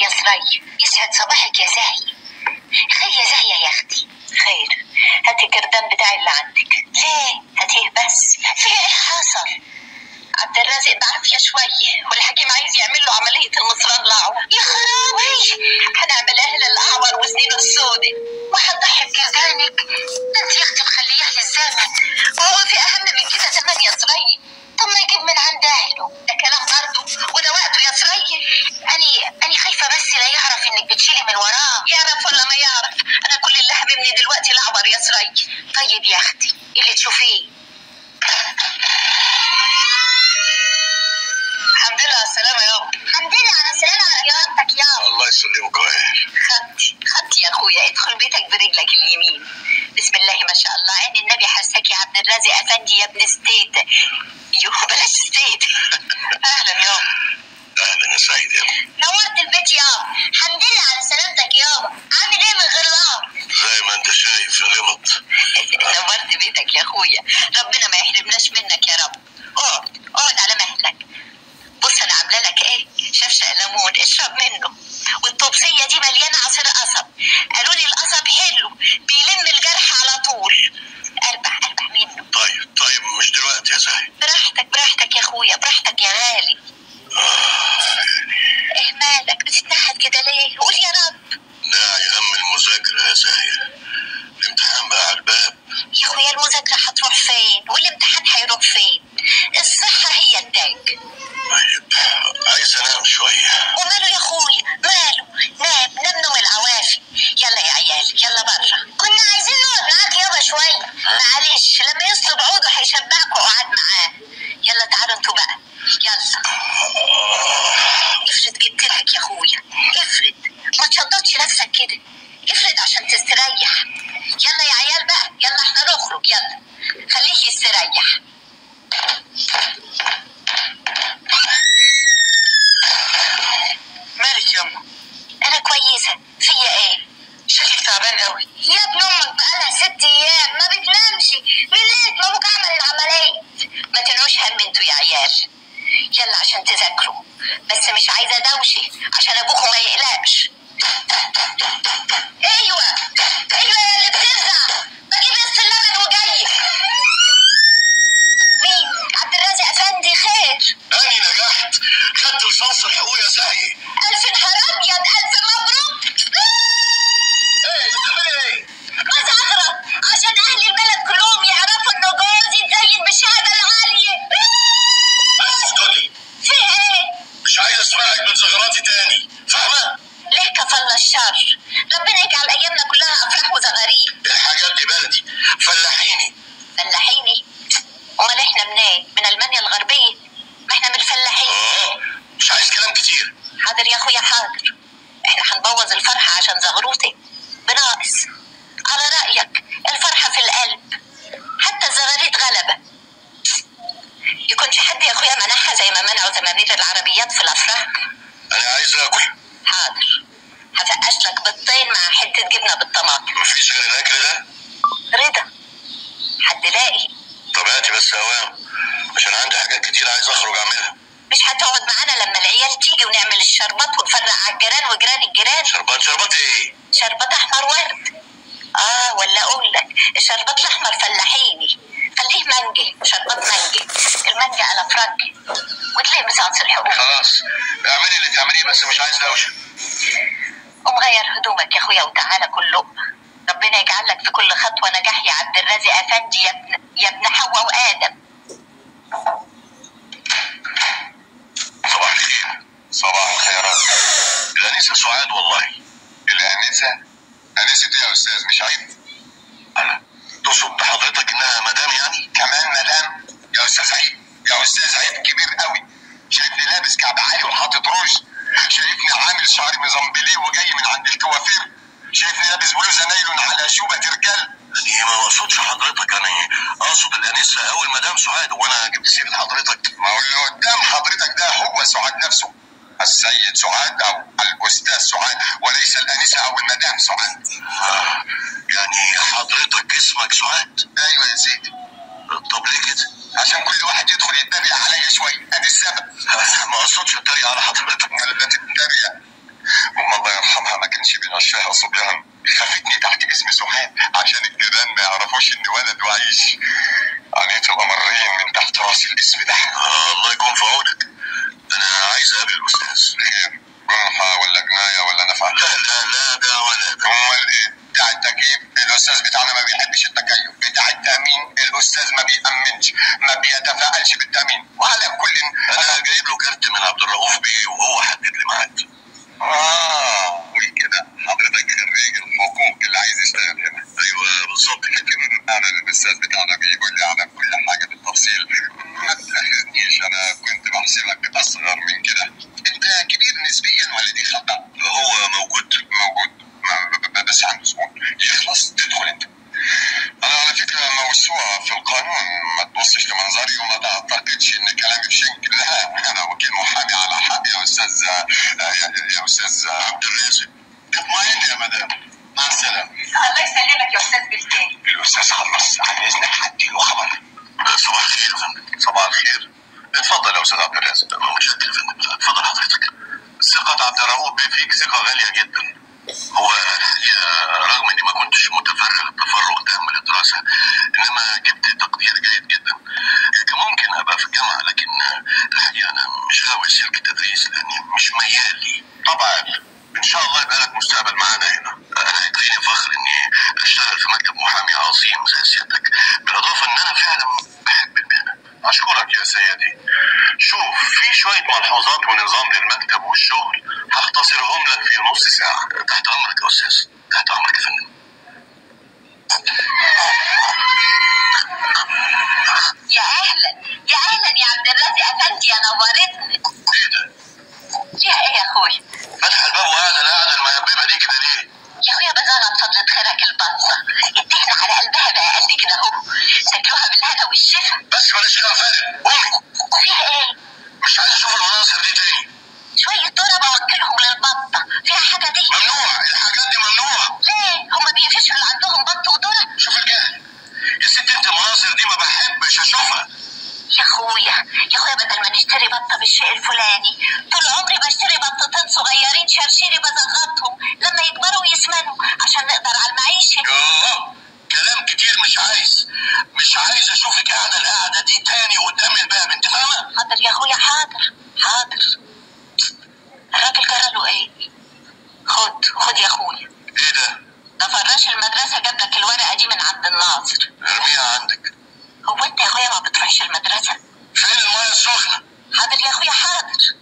يا سري يسعد صباحك يا زاهي خير يا زاهية يا اختي خير هاتي الكردان بتاعي اللي عندك ليه هاتيه بس في ايه حصل عبد الرازق بعافية شوية والحكيم عايز يعمل له عملية المصران الأعور يا خرابي هنعمل أهل الأعور وسنينه السوداء وهتضحي بجزانك ده انت يا اختي مخلياه للزمن وهو في أهم من كده زمان يا سري طب ما يجيب من عند أهله ده كلام برضه وده وقته يا سري أني أني خايفة بس لا يعرف إنك بتشيلي من وراه يعرف ولا ما يعرف أنا كل اللي هممني دلوقتي الأعور يا سري طيب يا أختي اللي تشوفيه الحمد لله على السلامة يابا الحمد لله على السلامة يا ربك يابا الله يسلمك وياك خدتي خدتي يا اخويا ادخل بيتك برجلك اليمين بسم الله ما شاء الله عين النبي حسك يا عبد الرازق افندي يا ابن ستيت يو بلاش ستيت اهلا يابا اهلا يا سعيد يا ابني. نورت البيت يابا الحمد لله على سلامتك يابا عامل ايه من غير لام زي ما انت شايف يا لمط نورت بيتك يا اخويا ربنا ما يحرمناش منك يا رب اقعد اقعد على مهلك بص انا عامله لك ايه شفشق ليمون اشرب منه والطبسيه دي مليانه عصير قصب قالوا لي القصب حلو بيلم الجرح على طول اربح اربح منه طيب طيب مش دلوقتي يا زاهي براحتك براحتك يا اخويا براحتك يا غالي ايه مالك بتتنحت كده ليه قول يا رب داعي هم المذاكرة يا زاهي الامتحان بقى على الباب يا اخويا المذاكره هتروح فين والامتحان هيروح فين الصحه هي التاج طيب عايز انام شوية وماله يا اخويا ماله نام نام نوم العوافي يلا يا عيال يلا بره كنا عايزين نقعد معاك يابا شويه معلش لما يصلب عوده هيشبعكوا وقعد معاه يلا تعالوا انتوا بقى يلا افرض جبت لك يا اخويا افرض ما تشضطش نفسك كده افرض عشان تستريح يلا يا عيال بقى يلا احنا نخرج يلا خليه يستريح مالك يما انا كويسه فيا ايه شكلك تعبان قوي يا ابن امك بقالها ست ايام ما بتنامش من ليله ما ابوك عمل العمليه ما تنوش هم انتوا يا عيال يلا عشان تذاكروا بس مش عايزه دوشه عشان ابوكوا ما يقلقش ايوه ايوه يا اللي بترزع بجيب قسط اللبن وجاي مين عبد الرازق افندي خير أنا نجحت خدت لصنص الحقوق يا زاهي الف نهار ابيض الف مبروك ايه بتعملي ايه؟ مزهرة عشان أهل البلد كلهم يعرفوا إنه جوزي اتزين بالشهادة العالية اسكتي في إيه؟ مش عايز اسمعك من زغراتي تاني فاهمة؟ ليه كفلنا الشر؟ ربنا يجعل أيامنا كلها أفراح وزغاريد الحاجات دي بلدي فلاحيني فلاحيني أمال إحنا منين؟ من ألمانيا الغربية؟ ما إحنا من الفلاحين اه مش عايز كلام كتير حاضر يا أخويا حاضر إحنا هنبوظ الفرحة عشان زغروتي بناقص على رأيك الفرحة في القلب حتى الزغاريد غلبة يكونش حد يا أخويا منعها زي ما منعوا زمامير العربيات في الأفراح انا عايز اكل حاضر هفقش لك بيضتين مع حتة جبنة بالطماطم مفيش غير الاكل ده رضا حد لاقي طب هاتي بس اوام عشان عندي حاجات كتير عايز اخرج اعملها مش هتقعد معانا لما العيال تيجي ونعمل الشربات ونفرق على الجيران وجيران الجيران شربات شربات ايه؟ شربات احمر ورد اه ولا اقول لك الشربات الاحمر فلاحيني خليه مانجي شربات مانجي المانجا على فرنجي وتلاقي مسانس الحقوق خلاص اعملي اللي تعمليه بس مش عايز دوشه قوم غير هدومك يا اخويا وتعالى كل لقمة ربنا يجعل لك في كل خطوة نجاح يا عبد الرازق افندي يا ابن يا ابن حواء وادم صباح الخير صباح الخيرات الانسه سعاد والله الانسه انسه ايه يا استاذ مش عيب انا تقصد حضرتك انها مدام يعني كمان مدام يا استاذ عيب يا استاذ عيب كبير قوي شايفني لابس كعب عالي وحاطط روج شايفني عامل شعري مزمبليه وجاي من عند الكوافير شايفني لابس بلوزه نايلون على شوبه رجال يعني ما اقصدش حضرتك انا اقصد الانسه او المدام سعاد وانا جبت سيره حضرتك ما هو اللي قدام حضرتك ده هو سعاد نفسه السيد سعاد او الاستاذ سعاد وليس الانسه او المدام سعاد آه يعني حضرتك اسمك سعاد ايوه يا سيدي طب ليه كده عشان كل واحد يدخل يتريق عليا شويه ادي السبب ما اقصدش اتريق على حضرتك ولا تتريق ايامها ما كانش بيغشاها صبيان خفتني تحت اسم سعاد عشان الجيران ما يعرفوش اني ولد وعيش عانيت الامرين من تحت راس الاسم ده آه الله يكون في عونك انا عايز اقابل الاستاذ خير جنحة ولا جناية ولا نفع لا لا لا ده ولا ده امال ايه بتاع التكييف الاستاذ بتاعنا ما بيحبش التكيف بتاع التامين الاستاذ ما بيامنش ما بيتفاعلش بالتامين وعلى كل انا جايب له كارت من عبد الرؤوف بيه وهو حدد لي ميعاد اه قول كده حضرتك خريج الحقوق اللي عايز يشتغل هنا ايوه بالظبط لكن انا الاستاذ بتاعنا بيقول لي على كل حاجه بالتفصيل ما تاخذنيش انا كنت بحسبك اصغر من كده انت كبير نسبيا ولا دي خطا هو موجود موجود ما- بس عنده زبون يخلص تدخل انت انا على فكره موسوعه في القانون ما تبصش لمنظري وما تعتقدش ان كلامي بشنك لا انا وكيل محامي على حق يا استاذ آه، يا, يا استاذ عبد الرازق اطمئن يا مدام مع السلامه الله يسلمك يا استاذ بالتاني الاستاذ خلص عن اذنك حدي له خبر صباح الخير يا فندم صباح الخير اتفضل يا استاذ عبد الرازق متشكر يا فندم اتفضل حضرتك ثقة عبد الرؤوف بيه فيك ثقة غالية جدا هو الحقيقة رغم اني ما كنتش متفرغ تفرغ تام للدراسة انما جبت تقدير جيد جدا كان ممكن ابقى في الجامعة لكن الحقيقة انا مش غاوي سلك التدريس لاني مش ميال لي طبعا ان شاء الله يبقى لك مستقبل معانا هنا انا يكفيني فخر اني اشتغل في مكتب محامي عظيم زي سيادتك بالاضافة ان انا فعلا بحب المهنة اشكرك يا سيدي شوف في شوية ملحوظات ونظام للمكتب والشغل هختصرهم لك في نص ساعة تحت امرك يا استاذ تحت امرك يا فندم يا اهلا يا اهلا يا عبد الرازق افندي يا نورتني ايه ده فيها ايه يا اخويا فتح الباب وقاعدة القعدة المهببة دي كده ليه يا اخويا بزغط فضلة خيرك البطة اتكنا على قلبها بقى قد كده اهو تاكلوها بالهنا والشفا بس بلاش كلام فارغ قومي فيها ايه مش عايز اشوف المناظر دي تاني شوية تراب اوكلهم للبطة فيها حاجة دي ممنوع الحاجات دي ممنوع ليه هما بيقفشوا اللي عندهم بط وذرة شوف الجهل يا ست انت المناظر دي ما بحبش اشوفها يا اخويا يا اخويا بدل ما نشتري بطه بالشيء الفلاني طول عمري بشتري بطتين صغيرين شرشيري بزغطهم لما يكبروا ويسمنوا عشان نقدر على المعيشه يوه كلام كتير مش عايز مش عايز اشوفك قاعده القعده دي تاني قدام الباب انت فاهمه حاضر يا اخويا حاضر حاضر الراجل جرى له ايه خد خد يا اخويا ايه ده ده فراش المدرسه جاب لك الورقه دي من عند الناظر ارميها عندك هو انت يا اخويا ما بتروحش المدرسه فين المايه السخنه حاضر يا اخويا حاضر